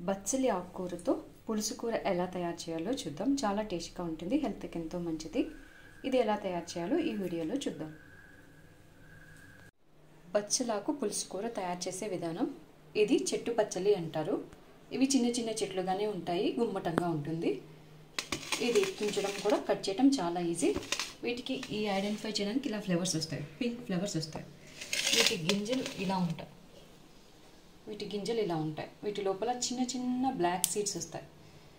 బచ్చలి ఆకుకూరతో పులుసు కూర ఎలా తయారు చేయాలో చూద్దాం చాలా టేస్ట్గా ఉంటుంది హెల్త్కి ఎంతో మంచిది ఇది ఎలా తయారు చేయాలో ఈ వీడియోలో చూద్దాం బచ్చలాకు పులుసు కూర తయారు చేసే విధానం ఇది చెట్టు పచ్చలి అంటారు ఇవి చిన్న చిన్న చెట్లుగానే ఉంటాయి గుమ్మటంగా ఉంటుంది ఇది తుంచడం కూడా కట్ చేయడం చాలా ఈజీ వీటికి ఈ ఐడెంటిఫై చేయడానికి ఇలా ఫ్లేవర్స్ వస్తాయి పింక్ ఫ్లేవర్స్ వస్తాయి వీటి గింజలు ఇలా ఉంటాయి వీటి గింజలు ఇలా ఉంటాయి వీటి లోపల చిన్న చిన్న బ్లాక్ సీడ్స్ వస్తాయి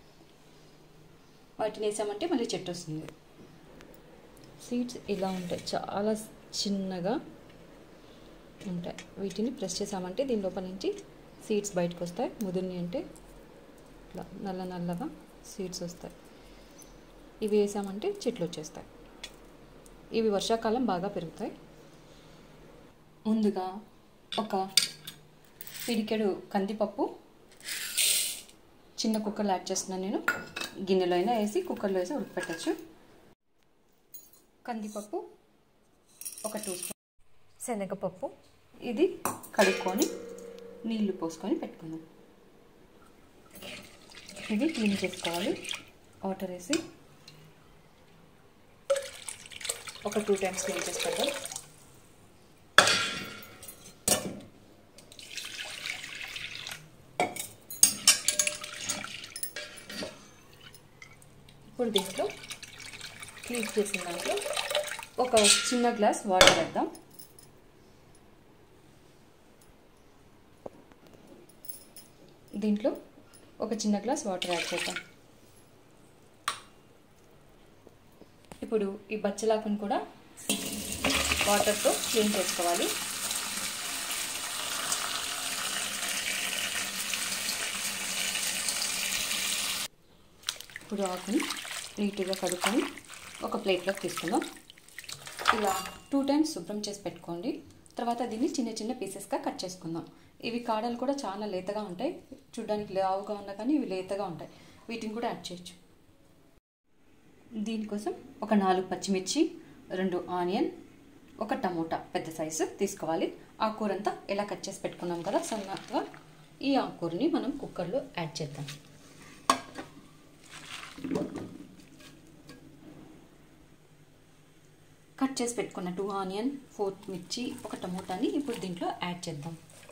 వాటిని వేసామంటే మళ్ళీ చెట్టు వస్తుంది సీడ్స్ ఇలా ఉంటాయి చాలా చిన్నగా ఉంటాయి వీటిని ప్రెస్ చేసామంటే దీని లోపల నుంచి సీడ్స్ బయటకు వస్తాయి ముదిరిని అంటే ఇట్లా నల్ల నల్లగా సీడ్స్ వస్తాయి ఇవి వేసామంటే చెట్లు వచ్చేస్తాయి ఇవి వర్షాకాలం బాగా పెరుగుతాయి ముందుగా ఒక పిడికెడు కందిపప్పు చిన్న కుక్కర్లో యాడ్ చేస్తున్నాను నేను గిన్నెలో అయినా వేసి కుక్కర్లో వేసి ఉడకపెట్టచ్చు కందిపప్పు ఒక టూ స్పూన్ శనగపప్పు ఇది కడుక్కొని నీళ్లు పోసుకొని పెట్టుకుందాం ఇది క్లీన్ చేసుకోవాలి వాటర్ వేసి ఒక టూ టైమ్స్ క్లీన్ చేసుకుందాం ఇప్పుడు దీంట్లో క్లీన్ చేసిన దాంట్లో ఒక చిన్న గ్లాస్ వాటర్ వేద్దాం దీంట్లో ఒక చిన్న గ్లాస్ వాటర్ యాడ్ చేద్దాం ఇప్పుడు ఈ బచ్చలాకును కూడా వాటర్తో క్లీన్ చేసుకోవాలి ఇప్పుడు ఆకుని నీట్గా కడుక్కొని ఒక ప్లేట్లోకి తీసుకుందాం ఇలా టూ టైమ్స్ శుభ్రం చేసి పెట్టుకోండి తర్వాత దీన్ని చిన్న చిన్న పీసెస్గా కట్ చేసుకుందాం ఇవి కాడలు కూడా చాలా లేతగా ఉంటాయి చూడడానికి లావుగా ఉన్నా కానీ ఇవి లేతగా ఉంటాయి వీటిని కూడా యాడ్ చేయొచ్చు దీనికోసం ఒక నాలుగు పచ్చిమిర్చి రెండు ఆనియన్ ఒక టమోటా పెద్ద సైజు తీసుకోవాలి ఆకుకూర అంతా ఎలా కట్ చేసి పెట్టుకున్నాం కదా సన్నగా ఈ ఆకుకూరని మనం కుక్కర్లో యాడ్ చేద్దాం కట్ చేసి పెట్టుకున్న టూ ఆనియన్ ఫోర్ మిర్చి ఒక టమోటాని ఇప్పుడు దీంట్లో యాడ్ చేద్దాం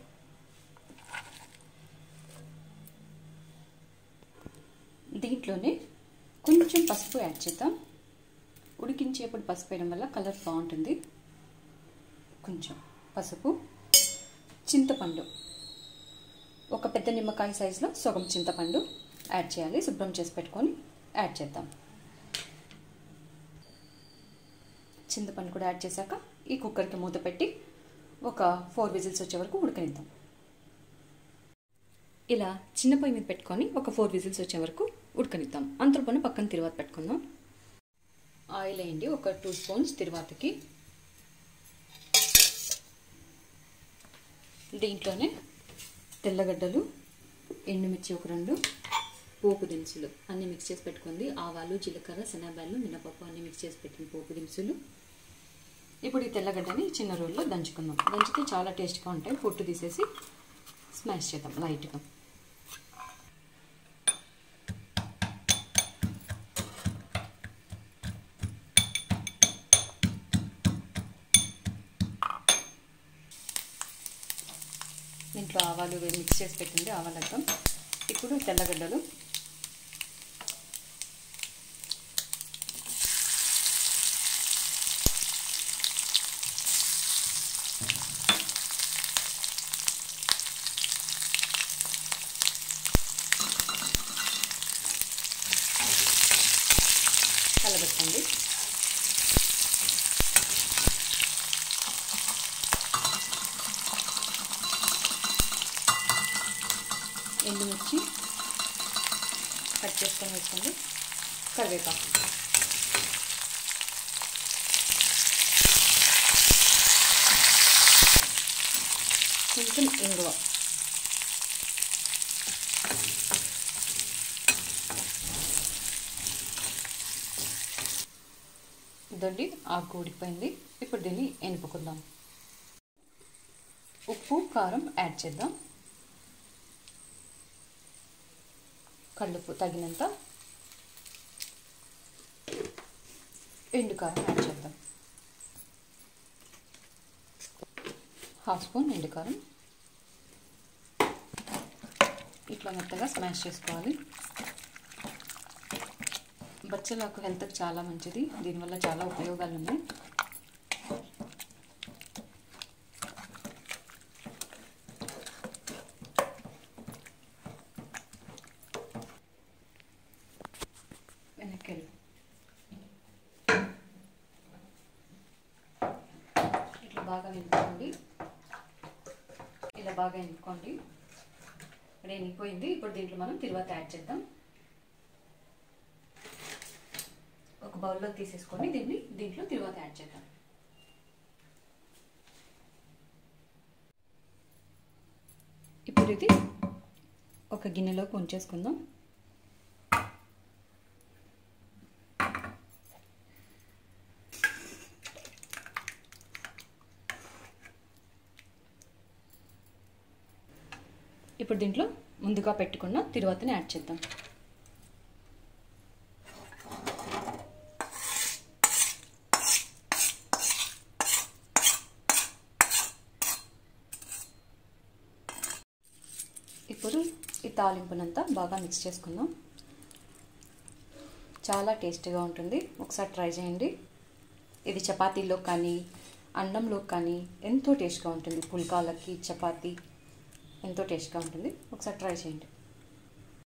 దీంట్లోనే కొంచెం పసుపు యాడ్ చేద్దాం ఉడికించేప్పుడు పసుపు వేయడం వల్ల కలర్ బాగుంటుంది కొంచెం పసుపు చింతపండు ఒక పెద్ద నిమ్మకాయ సైజులో సగం చింతపండు యాడ్ చేయాలి శుభ్రం చేసి పెట్టుకొని యాడ్ చేద్దాం చింతపండు కూడా యాడ్ చేశాక ఈ కుక్కర్కి మూత పెట్టి ఒక ఫోర్ విజిల్స్ వచ్చే వరకు ఉడకనిద్దాం ఇలా చిన్న పొయ్యి మీద పెట్టుకొని ఒక ఫోర్ విజిల్స్ వచ్చే వరకు ఉడకనిద్దాం అంతలోపన పక్కన తిరువాత పెట్టుకుందాం ఆయిల్ వేయండి ఒక టూ స్పూన్స్ తిరువాతకి దీంట్లోనే తెల్లగడ్డలు ఎండుమిర్చి ఒక రెండు పోపు దినుసులు అన్నీ మిక్స్ చేసి పెట్టుకుంది ఆవాలు జీలకర్ర శనగబాలు మినపప్పు అన్నీ మిక్స్ చేసి పెట్టిన పోపు దినుసులు ఇప్పుడు ఈ తెల్లగడ్డని చిన్న రోల్లో దంచుకుందాం దంచితే చాలా టేస్ట్గా ఉంటాయి పొట్టు తీసేసి స్మాష్ చేద్దాం లైట్గా దీంట్లో ఆవాలు మిక్స్ చేసి పెట్టింది ఆవాలద్దం ఇప్పుడు తెల్లగడ్డలు కలబెట్టండి ఎండుమిర్చి కట్ చేసుకొని వేసుకోండి కరివేపాకు కొంచెం ఇంగువ ఇదండి ఆకు ఉడిపోయింది ఇప్పుడు దీన్ని ఎనుపుకుందాం ఉప్పు కారం యాడ్ చేద్దాం కల్లుపు తగినంత ఎండుకారం యాడ్ చేద్దాం హాఫ్ స్పూన్ ఎండుకారం ఇట్లా మెత్తగా స్మాష్ చేసుకోవాలి బచ్చలాకు హెల్త్కి చాలా మంచిది దీనివల్ల చాలా ఉపయోగాలు ఉన్నాయి వెనక్కి వెళ్ళు. ఇట్లా బాగా వెనుకోండి ఇలా బాగా ఎన్నుకోండి ఇక్కడ ఎనిగిపోయింది ఇప్పుడు దీంట్లో మనం తిరువాత యాడ్ చేద్దాం ఒక బౌల్లో తీసేసుకొని దీన్ని దీంట్లో తిరువాత యాడ్ చేద్దాం ఇప్పుడు ఇది ఒక గిన్నెలోకి ఉంచేసుకుందాం ఇప్పుడు దీంట్లో ముందుగా పెట్టుకున్న తిరువాతని యాడ్ చేద్దాం ఇప్పుడు ఈ తాలింపునంతా బాగా మిక్స్ చేసుకుందాం చాలా టేస్టీగా ఉంటుంది ఒకసారి ట్రై చేయండి ఇది చపాతీలో కానీ అన్నంలో కానీ ఎంతో టేస్ట్గా ఉంటుంది పుల్కాలకి చపాతీ ఎంతో టేస్ట్గా ఉంటుంది ఒకసారి ట్రై చేయండి